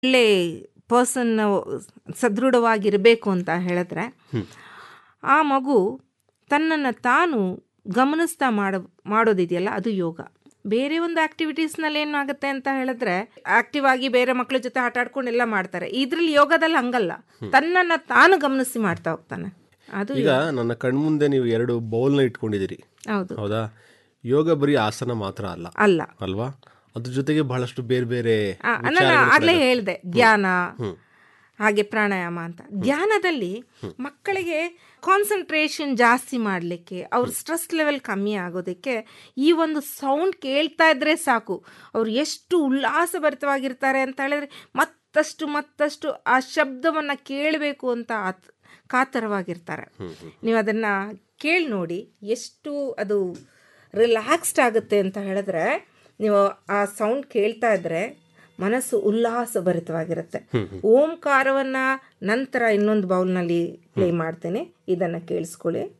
ಒಳ್ಳೆ ಪರ್ಸನ್ ಸದೃಢವಾಗಿರಬೇಕು ಅಂತ ಹೇಳಿದ್ರೆ ಆ ಮಗು ತನ್ನನ್ನು ತಾನು ಗಮನಿಸ್ತಾ ಮಾಡ ಮಾಡೋದಿದೆಯಲ್ಲ ಅದು ಯೋಗ ಬೇರೆ ಒಂದು ಆಕ್ಟಿವಿಟೀಸ್ನಲ್ಲಿ ಏನಾಗುತ್ತೆ ಅಂತ ಹೇಳಿದ್ರೆ ಆಕ್ಟಿವ್ ಆಗಿ ಬೇರೆ ಮಕ್ಕಳ ಜೊತೆ ಆಟ ಆಡ್ಕೊಂಡು ಎಲ್ಲ ಮಾಡ್ತಾರೆ ಇದ್ರಲ್ಲಿ ಯೋಗದಲ್ಲಿ ಹಂಗಲ್ಲ ತನ್ನನ್ನು ತಾನು ಗಮನಿಸಿ ಮಾಡ್ತಾ ಹೋಗ್ತಾನೆ ಅದು ಈಗ ನನ್ನ ಕಣ್ಮುಂದೆ ನೀವು ಎರಡು ಬೌಲ್ನ ಇಟ್ಕೊಂಡಿದ್ದೀರಿ ಹೌದು ಹೌದಾ ಯೋಗ ಬರೀ ಆಸನ ಮಾತ್ರ ಅಲ್ಲ ಅಲ್ಲ ಅಲ್ವಾ ಅದ್ರ ಜೊತೆಗೆ ಬಹಳಷ್ಟು ಬೇರೆ ಬೇರೆ ಆ, ನಾನು ಆಗ್ಲೇ ಹೇಳಿದೆ ಧ್ಯಾನ ಹಾಗೆ ಪ್ರಾಣಾಯಾಮ ಅಂತ ಧ್ಯಾನದಲ್ಲಿ ಮಕ್ಕಳಿಗೆ ಕಾನ್ಸಂಟ್ರೇಷನ್ ಜಾಸ್ತಿ ಮಾಡಲಿಕ್ಕೆ ಅವ್ರ ಸ್ಟ್ರೆಸ್ ಲೆವೆಲ್ ಕಮ್ಮಿ ಆಗೋದಕ್ಕೆ ಈ ಒಂದು ಸೌಂಡ್ ಕೇಳ್ತಾ ಇದ್ರೆ ಸಾಕು ಅವ್ರು ಎಷ್ಟು ಉಲ್ಲಾಸಭರಿತವಾಗಿರ್ತಾರೆ ಅಂತ ಹೇಳಿದ್ರೆ ಮತ್ತಷ್ಟು ಮತ್ತಷ್ಟು ಆ ಶಬ್ದವನ್ನು ಕೇಳಬೇಕು ಅಂತ ಆತ್ ಕಾತರವಾಗಿರ್ತಾರೆ ನೀವು ಅದನ್ನು ಕೇಳಿ ನೋಡಿ ಎಷ್ಟು ಅದು ರಿಲ್ಯಾಕ್ಸ್ಡ್ ಆಗುತ್ತೆ ಅಂತ ಹೇಳಿದ್ರೆ ನೀವು ಆ ಸೌಂಡ್ ಕೇಳ್ತಾ ಇದ್ರೆ ಮನಸ್ಸು ಉಲ್ಲಾಸಭರಿತವಾಗಿರುತ್ತೆ ಓಂಕಾರವನ್ನ ನಂತರ ಇನ್ನೊಂದು ಬೌಲ್ನಲ್ಲಿ ಪ್ಲೇ ಮಾಡ್ತೇನೆ ಇದನ್ನು ಕೇಳಿಸ್ಕೊಳ್ಳಿ